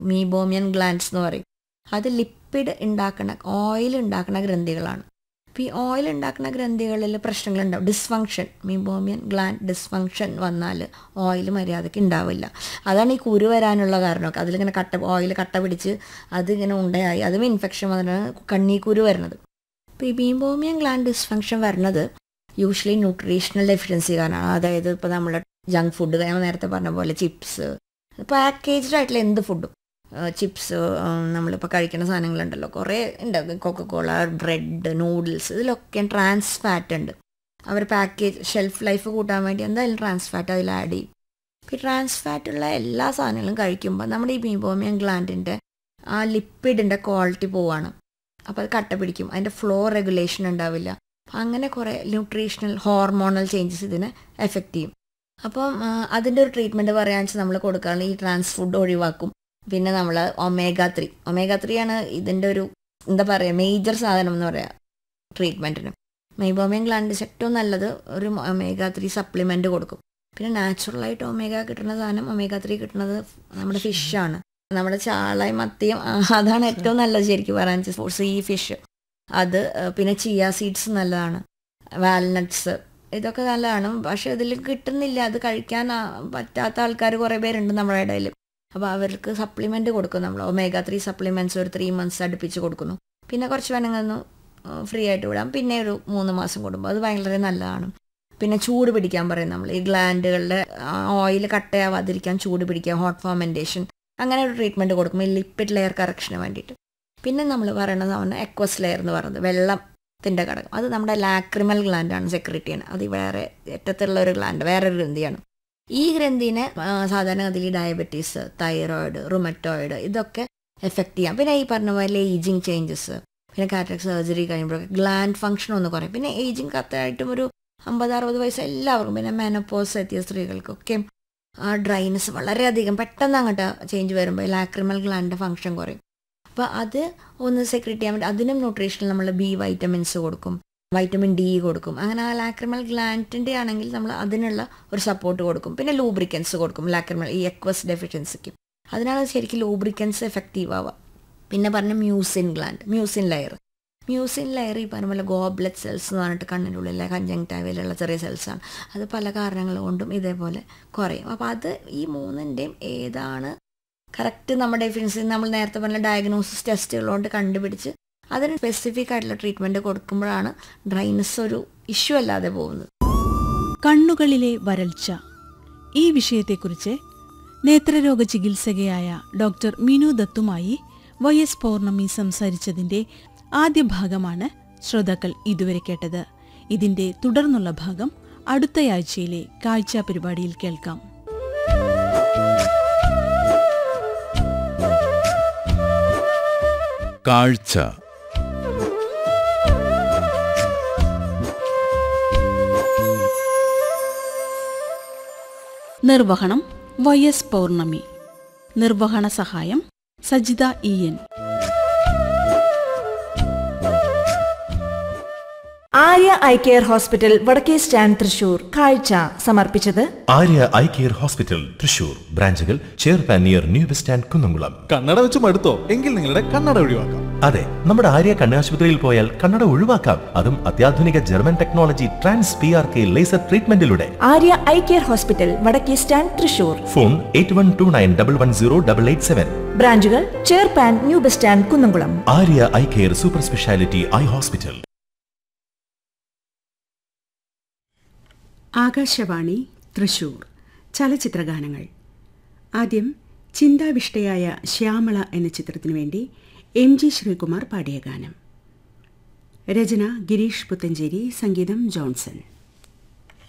meibomian glands എന്ന് പറയും അത് ലിപ്പിഡ് ഉണ്ടാക്കുന്ന ഓയിൽ ഉണ്ടാക്കുന്ന ഗ്രന്ഥികളാണ് അപ്പോൾ ഈ ഓയിൽ ഉണ്ടാക്കുന്ന ഗ്രന്ഥികളിൽ പ്രശ്നങ്ങളുണ്ടാവും ഡിസ്ഫങ്ഷൻ മീബോമിയൻ ഗ്ലാൻഡ് ഡിസ്ഫങ്ഷൻ വന്നാൽ ഓയിൽ മര്യാദയ്ക്ക് ഉണ്ടാവില്ല അതാണ് ഈ കുരു വരാനുള്ള കാരണമൊക്കെ അതിലിങ്ങനെ കട്ട ഓയിൽ കട്ട പിടിച്ച് അതിങ്ങനെ ഉണ്ടയായി അതും ഇൻഫെക്ഷൻ വന്നിട്ടാണ് കണ്ണീ കുരു വരുന്നത് അപ്പോൾ ഈ മീബോമിയൻ ഗ്ലാൻഡ് ഡിസ്ഫങ്ഷൻ വരുന്നത് യൂഷ്വലി ന്യൂട്രീഷണൽ ഡെഫിഷ്യൻസി കാരണമാണ് അതായത് ഇപ്പോൾ നമ്മൾ ജങ്ക് ഫുഡ് ഞാൻ നേരത്തെ പറഞ്ഞ പോലെ ചിപ്സ് പാക്കേജ്ഡ് ആയിട്ടുള്ള എന്ത് ഫുഡും ചിപ്സ് നമ്മളിപ്പോൾ കഴിക്കുന്ന സാധനങ്ങളുണ്ടല്ലോ കുറേ ഉണ്ട് കൊക്കക്കോള ബ്രെഡ് നൂഡിൽസ് ഇതിലൊക്കെ ട്രാൻസ് ഫാറ്റ് ഉണ്ട് അവർ പാക്കേജ് ഷെൽഫ് ലൈഫ് കൂട്ടാൻ വേണ്ടി എന്തായാലും ട്രാൻസ് ഫാറ്റ് അതിൽ ആഡ് ചെയ്യും ഈ ട്രാൻസ് ഫാറ്റുള്ള എല്ലാ സാധനങ്ങളും കഴിക്കുമ്പോൾ നമ്മുടെ ഈ മീബോമിയൻ ഗ്ലാൻഡിൻ്റെ ആ ലിപ്പിഡിൻ്റെ ക്വാളിറ്റി പോവാണ് അപ്പോൾ അത് കട്ട പിടിക്കും അതിൻ്റെ ഫ്ലോ റെഗുലേഷൻ ഉണ്ടാവില്ല അങ്ങനെ കുറേ ന്യൂട്രീഷണൽ ഹോർമോണൽ ചേഞ്ചസ് ഇതിനെ എഫക്റ്റ് ചെയ്യും അപ്പം അതിൻ്റെ ഒരു ട്രീറ്റ്മെൻറ്റ് പറയാന്ന് വെച്ചാൽ നമ്മൾ കൊടുക്കാറുള്ള ഈ ട്രാൻസ് ഫുഡ് ഒഴിവാക്കും പിന്നെ നമ്മൾ ഒമേഗ ത്രീ ഒമേഗ ത്രീ ആണ് ഇതിൻ്റെ ഒരു എന്താ പറയുക മേജർ സാധനം എന്ന് പറയാം ട്രീറ്റ്മെൻറ്റിന് മൈബോമിയൻ ഗ്ലാൻഡിസ് ഏറ്റവും നല്ലത് ഒരു ഒമേഗ ത്രീ സപ്ലിമെൻ്റ് കൊടുക്കും പിന്നെ നാച്ചുറലായിട്ട് ഒമേഗ കിട്ടുന്ന സാധനം ഒമേഗ ത്രീ കിട്ടുന്നത് നമ്മുടെ ഫിഷാണ് നമ്മുടെ ചാളയും മത്തിയും അതാണ് ഏറ്റവും നല്ലത് ശരിക്കും പറയാൻ സീ ഫിഷ് അത് പിന്നെ ചിയ സീഡ്സ് നല്ലതാണ് വാൽനട്ട്സ് ഇതൊക്കെ നല്ലതാണ് പക്ഷെ ഇതിൽ കിട്ടുന്നില്ല അത് കഴിക്കാൻ പറ്റാത്ത ആൾക്കാർ കുറേ പേരുണ്ട് നമ്മുടെ ഇടയിൽ അപ്പോൾ അവർക്ക് സപ്ലിമെൻ്റ് കൊടുക്കും നമ്മൾ ഒമേഗ ത്രീ സപ്ലിമെൻറ്റ്സ് ഒരു ത്രീ മന്ത്സ് അടുപ്പിച്ച് കൊടുക്കുന്നു പിന്നെ കുറച്ച് വേണമെങ്കിൽ ഫ്രീ ആയിട്ട് വിടാം പിന്നെ ഒരു മൂന്ന് മാസം കൂടുമ്പോൾ അത് ഭയങ്കര നല്ലതാണ് പിന്നെ ചൂട് പിടിക്കാൻ പറയും നമ്മൾ ഈ ഗ്ലാൻഡുകളിലെ ഓയിൽ കട്ടയാവാതിരിക്കാൻ ചൂട് പിടിക്കുക ഹോട്ട് ഫോമെൻറ്റേഷൻ അങ്ങനെ ഒരു ട്രീറ്റ്മെൻറ്റ് കൊടുക്കും ഈ ലിപ്പിഡ് ലെയർ കറക്ഷന് വേണ്ടിയിട്ട് പിന്നെ നമ്മൾ പറയണതാണ് എക്വസ് ലെയർ എന്ന് പറയുന്നത് വെള്ളത്തിൻ്റെ ഘടകം അത് നമ്മുടെ ലാക്രിമൽ ഗ്ലാൻഡാണ് സെക്രട്ടറി ചെയ്യുന്നത് അത് വേറെ അറ്റത്തുള്ള ഒരു ഗ്ലാൻഡ് വേറൊരു ഗ്രന്ഥിയാണ് ഈ ഗ്രന്ഥിനെ സാധാരണഗതിയിൽ ഡയബറ്റീസ് തൈറോയിഡ് റുമറ്റോയിഡ് ഇതൊക്കെ എഫക്റ്റ് ചെയ്യാം പിന്നെ ഈ പറഞ്ഞ പോലെ ഏജിങ് ചേഞ്ചസ് പിന്നെ കാറ്റക് സർജറി കഴിയുമ്പോഴൊക്കെ ഗ്ലാൻഡ് ഫംഗ്ഷൻ ഒന്ന് കുറയും പിന്നെ ഏജിങ് കത്തായിട്ടും ഒരു അമ്പത് അറുപത് വയസ്സ് എല്ലാവർക്കും പിന്നെ മെനപ്പോസ് എത്തിയ സ്ത്രീകൾക്കൊക്കെ ആ ഡ്രൈനസ് വളരെയധികം പെട്ടെന്ന് അങ്ങോട്ട് ചേഞ്ച് വരുമ്പോൾ ലാക്രിമൽ ഗ്ലാൻഡിൻ്റെ ഫംഗ്ഷൻ കുറയും അപ്പോൾ അത് ഒന്ന് സെക്രട്ട് ചെയ്യാൻ വേണ്ടി അതിനും ന്യൂട്രീഷനിൽ നമ്മൾ ബി വൈറ്റമിൻസ് കൊടുക്കും വൈറ്റമിൻ ഡി കൊടുക്കും അങ്ങനെ ആ ലാക്രിമൽ ഗ്ലാൻഡിൻ്റെ ആണെങ്കിൽ നമ്മൾ അതിനുള്ള ഒരു സപ്പോർട്ട് കൊടുക്കും പിന്നെ ലൂബ്രിക്കൻസ് കൊടുക്കും ലാക്രിമൽ ഈ എക്വസ് ഡെഫിഷ്യൻസിക്ക് അതിനാണ് ശരിക്കും ലൂബ്രിക്കൻസ് എഫക്റ്റീവ് ആവുക പിന്നെ പറഞ്ഞ mucin gland mucin layer mucin layer ഈ പറഞ്ഞ പോലെ ഗോബ്ലറ്റ് സെൽസ് എന്ന് പറഞ്ഞിട്ട് കണ്ണിൻ്റെ ഉള്ളിലെ കഞ്ചങ്ടൈവിലുള്ള ചെറിയ സെൽസാണ് അത് പല കാരണങ്ങൾ കൊണ്ടും ഇതേപോലെ കുറയും അപ്പോൾ അത് ഈ മൂന്നിൻ്റെയും ഏതാണ് കറക്റ്റ് നമ്മുടെ ഡെഫിനൻസി നമ്മൾ നേരത്തെ പറഞ്ഞ ഡയഗ്നോസിസ് ടെസ്റ്റുകളോണ്ട് കണ്ടുപിടിച്ച് അതിന് സ്പെസിഫിക് ആയിട്ടുള്ള ട്രീറ്റ്മെൻറ്റ് കൊടുക്കുമ്പോഴാണ് ഡ്രൈനസ് ഒരു ഇഷ്യൂ അല്ലാതെ പോകുന്നത് കണ്ണുകളിലെ വരൾച്ച ഈ വിഷയത്തെക്കുറിച്ച് നേത്രരോഗ ചികിത്സകയായ ഡോക്ടർ മിനു ദത്തുമായി വൈ എസ് പൗർണമി സംസാരിച്ചതിന്റെ ആദ്യ ഭാഗമാണ് ശ്രോതാക്കൾ ഇതുവരെ കേട്ടത് ഇതിന്റെ തുടർന്നുള്ള ഭാഗം അടുത്തയാഴ്ചയിലെ കാഴ്ച പരിപാടിയിൽ കേൾക്കാം കാഴ്ച നിർവഹണം വൈ എസ് പൗർണമി നിർവഹണ സഹായം Sajitha E N Arya eye care hospital വടക്കേ സ്റ്റാൻഡ് തൃശൂർ കാഴ്ച സമർപ്പിച്ചത് Arya eye care hospital Thrissur ബ്രാഞ്ചുകൾ ചേർപ്പാൻ near new bus stand Kunnamkulam കണ്ണട വെച്ച് മടുത്തോ എങ്കിൽ നിങ്ങളുടെ കണ്ണട ഒഴിവാക്കാം അതെ നമ്മുടെ ആര്യ കണ്ണാശുപത്രിയിൽ പോയാൽ കണ്ണട ഒഴിവാക്കാം അതും അത്യാധുനിക German technology trans P R K laser ട്രീറ്റ്മെന്റിലൂടെ ആര്യ ഐ കെയർ ഹോസ്പിറ്റൽ വടക്കേ stand Thrissur phone eight one two nine double one zero double eight seven ബ്രാഞ്ചുകൾ ചേർപ്പാൻ new bus stand Kunnamkulam Arya eye care super speciality eye hospital Akashvani Thrissur ചലച്ചിത്രഗാനങ്ങൾ ആദ്യം ചിന്താവിഷ്ടയായ ശ്യാമള എന്ന ചിത്രത്തിനു വേണ്ടി M G Sreekumar പാടിയ ഗാനം രചന ഗിരീഷ് പുത്തഞ്ചേരി സംഗീതം ജോൺസൺ